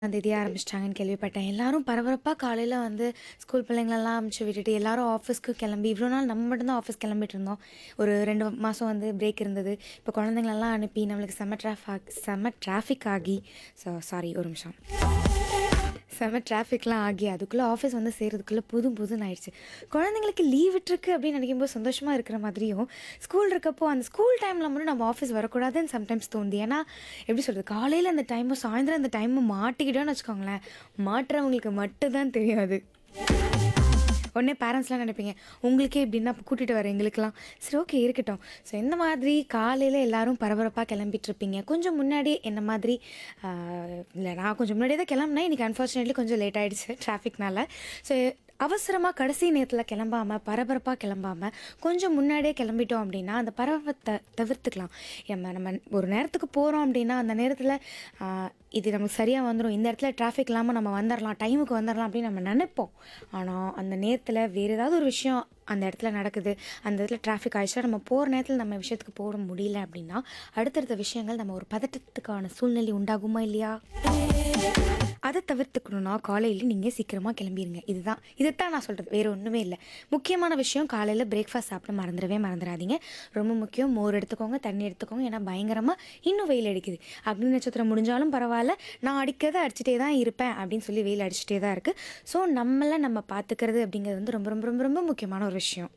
தேதி ஆரம்பிச்சிட்டாங்கன்னு கேள்விப்பட்டேன் எல்லாரும் பரபரப்பாக காலையில் வந்து ஸ்கூல் பிள்ளைங்களெல்லாம் அமுச்சு விட்டுட்டு எல்லாரும் ஆஃபீஸ்க்கு கிளம்பி இவ்வளோ நாள் நம்ம மட்டும்தான் ஆஃபீஸ் கிளம்பிட்டு இருந்தோம் ஒரு ரெண்டு மாதம் வந்து பிரேக் இருந்தது இப்போ குழந்தைங்களெல்லாம் அனுப்பி நம்மளுக்கு செம்ம டிராஃபிக் செம்ம டிராஃபிக் ஆகி ஸோ சாரி ஒரு நிமிஷம் செம்ம டிராஃபிக்லாம் ஆகி அதுக்குள்ளே ஆஃபீஸ் வந்து சேர்றதுக்குள்ளே புது புதுன்னு ஆயிடுச்சு குழந்தைங்களுக்கு லீவ் விட்டுருக்கு அப்படின்னு நினைக்கும்போது சந்தோஷமாக இருக்கிற மாதிரியும் ஸ்கூல் இருக்கப்போ அந்த ஸ்கூல் டைமில் மட்டும் நம்ம ஆஃபீஸ் வரக்கூடாதுன்னு சம்டைம்ஸ் தோணுது ஏன்னா எப்படி சொல்கிறது காலையில் அந்த டைமும் சாயந்தரம் அந்த டைமும் மாட்டிக்கிட்டோன்னு வச்சுக்கோங்களேன் மாட்டுறவங்களுக்கு மட்டும்தான் தெரியாது உடனே பேரண்ட்ஸ்லாம் நினைப்பீங்க உங்களுக்கே எப்படின்னா கூட்டிகிட்டு வர எங்களுக்கெல்லாம் சரி ஓகே இருக்கட்டும் ஸோ இந்த மாதிரி காலையில் எல்லாரும் பரபரப்பாக கிளம்பிட்டு இருப்பீங்க கொஞ்சம் முன்னாடி என்ன மாதிரி இல்லை நான் கொஞ்சம் முன்னாடியே தான் கிளம்புனேன் இன்றைக்கி அன்ஃபார்ச்சுனேட்லி கொஞ்சம் லேட் ஆகிடுச்சு டிராஃபிக்னால ஸோ அவசரமாக கடைசி நேரத்தில் கிளம்பாமல் பரபரப்பாக கிளம்பாமல் கொஞ்சம் முன்னாடியே கிளம்பிட்டோம் அப்படின்னா அந்த பரபரத்தை தவிர்த்துக்கலாம் நம்ம நம்ம ஒரு நேரத்துக்கு போகிறோம் அப்படின்னா அந்த நேரத்தில் இது நமக்கு சரியாக வந்துடும் இந்த இடத்துல டிராஃபிக் இல்லாமல் நம்ம வந்துடலாம் டைமுக்கு வந்துடலாம் அப்படின்னு நம்ம நினைப்போம் ஆனால் அந்த நேரத்தில் வேறு ஏதாவது ஒரு விஷயம் அந்த இடத்துல நடக்குது அந்த இடத்துல டிராஃபிக் ஆயிடுச்சுன்னா நம்ம போகிற நேரத்தில் நம்ம விஷயத்துக்கு போக முடியல அப்படின்னா அடுத்தடுத்த விஷயங்கள் நம்ம ஒரு பதட்டத்துக்கான சூழ்நிலை உண்டாகுமா இல்லையா அதை தவிர்த்துக்கணும்னா காலையில் நீங்கள் சீக்கிரமாக கிளம்பிடுங்க இதுதான் இதைத்தான் நான் சொல்கிறது வேறு ஒன்றுமே இல்லை முக்கியமான விஷயம் காலையில் பிரேக்ஃபாஸ்ட் சாப்பிட மறந்துடவே மறந்துடாதீங்க ரொம்ப முக்கியம் மோர் எடுத்துக்கோங்க தண்ணி எடுத்துக்கோங்க ஏன்னா பயங்கரமாக இன்னும் வெயில் அடிக்குது அக்னி நட்சத்திரம் முடிஞ்சாலும் பரவாயில்ல நான் அடிக்கிறத அடிச்சுட்டே தான் இருப்பேன் அப்படின்னு சொல்லி வெயில் அடிச்சுட்டே தான் இருக்குது ஸோ நம்மளை நம்ம பார்த்துக்கிறது அப்படிங்கிறது வந்து ரொம்ப ரொம்ப ரொம்ப ரொம்ப முக்கியமான ஒரு விஷயம்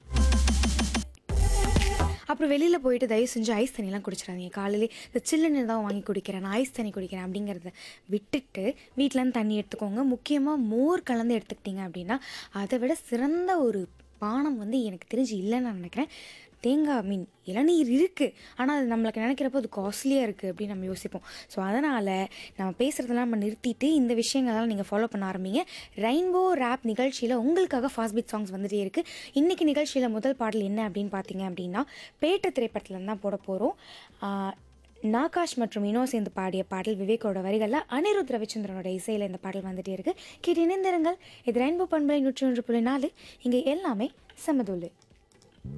அப்புறம் வெளியில் போயிட்டு தயவு செஞ்சு ஐஸ் தண்ணிலாம் குடிச்சிடாதீங்க காலையிலே இந்த சில்லுன்னு தான் வாங்கி குடிக்கிறேன் நான் ஐஸ் தண்ணி குடிக்கிறேன் அப்படிங்கிறத விட்டுட்டு வீட்டிலேருந்து தண்ணி எடுத்துக்கோங்க முக்கியமாக மோர் கலந்து எடுத்துக்கிட்டீங்க அப்படின்னா அதை விட சிறந்த ஒரு பானம் வந்து எனக்கு தெரிஞ்சு இல்லைன்னு நான் நினைக்கிறேன் தேங்காய் மீன் இளநீர் இருக்குது ஆனால் அது நம்மளுக்கு நினைக்கிறப்போ அது காஸ்ட்லியாக இருக்குது அப்படின்னு நம்ம யோசிப்போம் ஸோ அதனால் நம்ம பேசுகிறதெல்லாம் நம்ம நிறுத்திட்டு இந்த விஷயங்கள்லாம் நீங்கள் ஃபாலோ பண்ண ஆரம்பிங்க ரெயின்போ ரேப் நிகழ்ச்சியில் உங்களுக்காக ஃபாஸ்ட் பீட் சாங்ஸ் வந்துட்டே இருக்குது இன்றைக்கி நிகழ்ச்சியில் முதல் பாடல் என்ன அப்படின்னு பார்த்தீங்க அப்படின்னா பேட்ட திரைப்படத்தில் தான் போட போகிறோம் நாகாஷ் மற்றும் இனோ சேர்ந்து பாடிய பாடல் விவேக்கோட வரிகளில் அனிருத் ரவிச்சந்திரனோட இசையில் இந்த பாடல் வந்துட்டே இருக்குது கேட்டு இணைந்திருங்கள் இது ரெயின்போ பண்பலை நூற்றி ஒன்று புள்ளி நாலு இங்கே எல்லாமே சமதுள்ளு